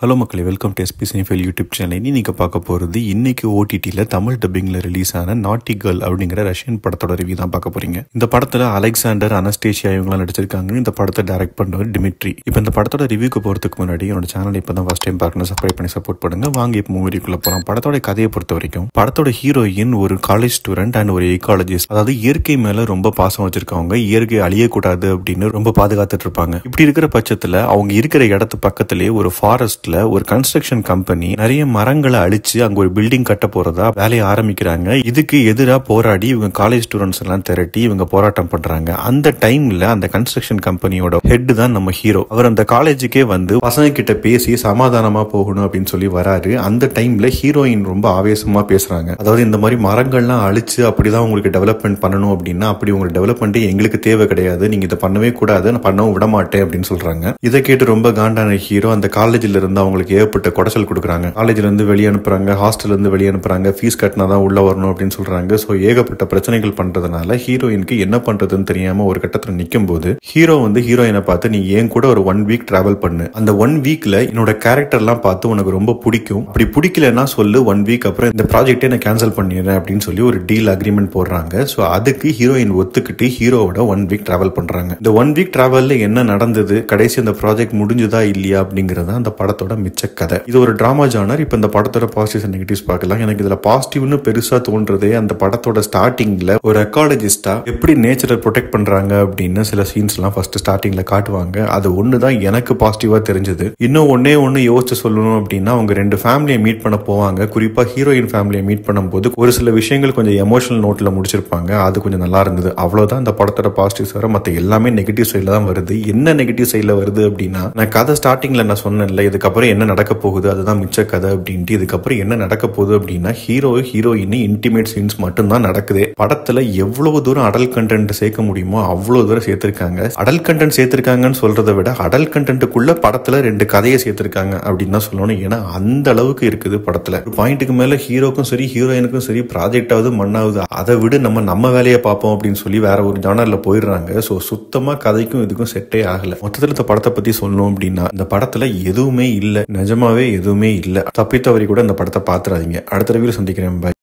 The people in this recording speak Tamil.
ஹலோ மக்களே welcome to SP cinephile YouTube channel இனி நீங்கள் பார்க்க போகிறது இன்னைக்கு ஓடிடியில் தமிழ் டப்பிங்கில் ரிலீஸ் ஆன நாட்டி கேர்ள் அப்படிங்கிற ரஷ்யன் படத்தோட ரிவ்யூ தான் பார்க்க போறீங்க இந்த படத்தில் அலெக்சாண்டர் அனஸ்டேஷியா இவங்களாம் நடிச்சிருக்காங்க இந்த படத்தை டைரக்ட் பண்ணவர் டிமிட்ரி இப்போ இந்த படத்தோட ரிவ்யூக்கு போகிறதுக்கு முன்னாடி என்னோட சேனல் இப்போ தான் ஃபஸ்ட் டைம் பார்க்கணும் சப்ஸ்கிரைப் பண்ணி சப்போர்ட் பண்ணுங்க வாங்க இப்போ மூவிக்குள்ள போகலாம் படத்தோட கதையை பொறுத்த வரைக்கும் படத்தோட ஹீரோயின் ஒரு காலேஜ் ஸ்டூடெண்ட் அண்ட் ஒரு எக்காலஜிஸ்ட் அதாவது இயற்கை மேல ரொம்ப பாசம் வச்சிருக்கவங்க இயற்கை அழியக்கூடாது அப்படின்னு ரொம்ப பாதுகாத்துட்டு இருப்பாங்க இப்படி இருக்கிற பட்சத்துல அவங்க இருக்கிற இடத்து பக்கத்திலே ஒரு ஃபாரஸ்ட்ல ஒரு கன்ஸ்ட்ரக்ஷன் கம்பெனி நிறைய மரங்களை அழிச்சு அங்க ஒரு பில்டிங் கட்ட போறதா வேலையை ஆரம்பிக்கிறாங்க இதுக்கு எதிராக போராடி இவங்க காலேஜ் ஸ்டூடெண்ட்ஸ் எல்லாம் திரட்டி இவங்க போராட்டம் பண்றாங்க அந்த டைம்ல அந்த கன்ஸ்ட்ரக்ஷன் கம்பெனியோட ஹெட் தான் நம்ம ஹீரோ அவர் அந்த காலேஜுக்கே வந்து பசங்க கிட்ட பேசி சமாதானமா போகணும் அப்படின்னு சொல்லி வராரு அந்த டைம்ல ஹீரோயின் ரொம்ப ஆவேசமா பேசுறாங்க அதாவது இந்த மாதிரி மரங்கள்லாம் அழிச்சு அப்படிதான் உங்களுக்கு டெவலப்மெண்ட் பண்ணணும் அப்படின்னா அப்படி உங்களுக்கு டெவலப்மெண்ட் எங்களுக்கு தேவை கிடையாது நீங்க இதை பண்ணவே கூடாது நான் பண்ணவும் விட மாட்டேன் அப்படின்னு சொல்றாங்க இதை கேட்டு ரொம்ப காண்டான ஹீரோ அந்த காலேஜ்ல இருந்து அவங்களுக்கு ஏகப்பட்ட குடைச்சல் கொடுக்குறாங்க காலேஜ்ல இருந்து வெளியே அனுப்புறாங்க ஹாஸ்டல்ல இருந்து வெளியே அனுப்புறாங்க ஃபீஸ் கட்டினா தான் உள்ள வரணும் அப்படின்னு சொல்றாங்க ஸோ ஏகப்பட்ட பிரச்சனைகள் பண்றதுனால ஹீரோயினுக்கு என்ன பண்றதுன்னு தெரியாம ஒரு கட்டத்துல நிற்கும் போது ஹீரோ வந்து ஹீரோயினை பார்த்து நீ ஏன் கூட ஒரு ஒன் வீக் டிராவல் பண்ணு அந்த ஒன் வீக்ல என்னோட கேரக்டர்லாம் பார்த்து உனக்கு ரொம்ப பிடிக்கும் அப்படி பிடிக்கலன்னா சொல்லு ஒன் வீக் அப்புறம் இந்த ப்ராஜெக்டே நான் கேன்சல் பண்ணிடுறேன் அப்படின்னு சொல்லி ஒரு டீல் அக்ரிமெண்ட் போடுறாங்க ஸோ அதுக்கு ஹீரோயின் ஒத்துக்கிட்டு ஹீரோவோட ஒன் வீக் டிராவல் பண்றாங்க இந்த ஒன் வீக் டிராவல்ல என்ன நடந்தது கடைசி அந்த ப்ராஜெக்ட் முடிஞ்சுதா இல்லையா அப்படிங்கறது அந்த படத்தோட மிச்ச கதை இது ஒரு டிராமா ஜானர் இப்போ இந்த படத்தோட பாசிட்டிவ்ஸ் அண்ட் நெகட்டிவ்ஸ் பார்க்கலாம் எனக்கு இதுல பாசிட்டிவ்னு பெருசா தோன்றதே அந்த படத்தோட ஸ்டார்டிங்ல ஒரு எக்காலஜிஸ்டா எப்படி நேச்சரை ப்ரொடெக்ட் பண்றாங்க அப்படின்னு சில சீன்ஸ் எல்லாம் ஃபர்ஸ்ட் ஸ்டார்டிங்ல காட்டுவாங்க அது ஒன்று தான் எனக்கு பாசிட்டிவா தெரிஞ்சது இன்னும் ஒன்னே ஒன்று யோசிச்சு சொல்லணும் அப்படின்னா அவங்க ரெண்டு ஃபேமிலியை மீட் பண்ண போவாங்க குறிப்பா ஹீரோயின் ஃபேமிலியை மீட் பண்ணும்போது ஒரு சில விஷயங்கள் கொஞ்சம் எமோஷனல் நோட்ல முடிச்சிருப்பாங்க அது கொஞ்சம் நல்லா இருந்தது அவ்வளவுதான் இந்த படத்தோட பாசிட்டிவ்ஸ் வர மற்ற எல்லாமே நெகட்டிவ் சைடில் தான் வருது என்ன நெகட்டிவ் சைடில் வருது அப்படின்னா நான் கதை ஸ்டார்டிங்ல நான் சொன்னேன்ல இதுக்கப்புறம் என்ன நடக்க போகுது அதுதான் மிச்ச கதை அப்படின்ட்டு இதுக்கப்புறம் என்ன நடக்க போகுது அப்படின்னா ஹீரோ ஹீரோயின் இன்டிமேட் சீன்ஸ் மட்டும்தான் நடக்குது படத்துல எவ்வளவு தூரம் அடல் கண்டென்ட் சேர்க்க முடியுமோ அவ்வளவு தூரம் சேர்த்திருக்காங்க அடல் கண்டென்ட் சேர்த்திருக்காங்கன்னு சொல்றதை விட அடல் கண்டென்ட்டுக்குள்ள படத்துல ரெண்டு கதையை சேர்த்திருக்காங்க அப்படின்னு தான் சொல்லணும் ஏன்னா அந்த அளவுக்கு இருக்குது படத்துல ஒரு பாயிண்ட்டுக்கு மேல ஹீரோக்கும் சரி ஹீரோயினுக்கும் சரி ப்ராஜெக்ட் ஆகுது மண்ணாகுது அதை விட நம்ம நம்ம வேலையை பார்ப்போம் அப்படின்னு சொல்லி வேற ஒரு ஜானர்ல போயிடுறாங்க ஸோ சுத்தமா கதைக்கும் இதுக்கும் செட்டே ஆகல மொத்தத்தில் இந்த படத்தை பத்தி சொல்லணும் அப்படின்னா இந்த படத்துல எதுவுமே இல்லை நிஜமாவே எதுவுமே இல்லை தப்பித்தவரி கூட இந்த படத்தை பாத்துறாதீங்க அடுத்த ரவியில் சந்திக்கிறேன் பாய்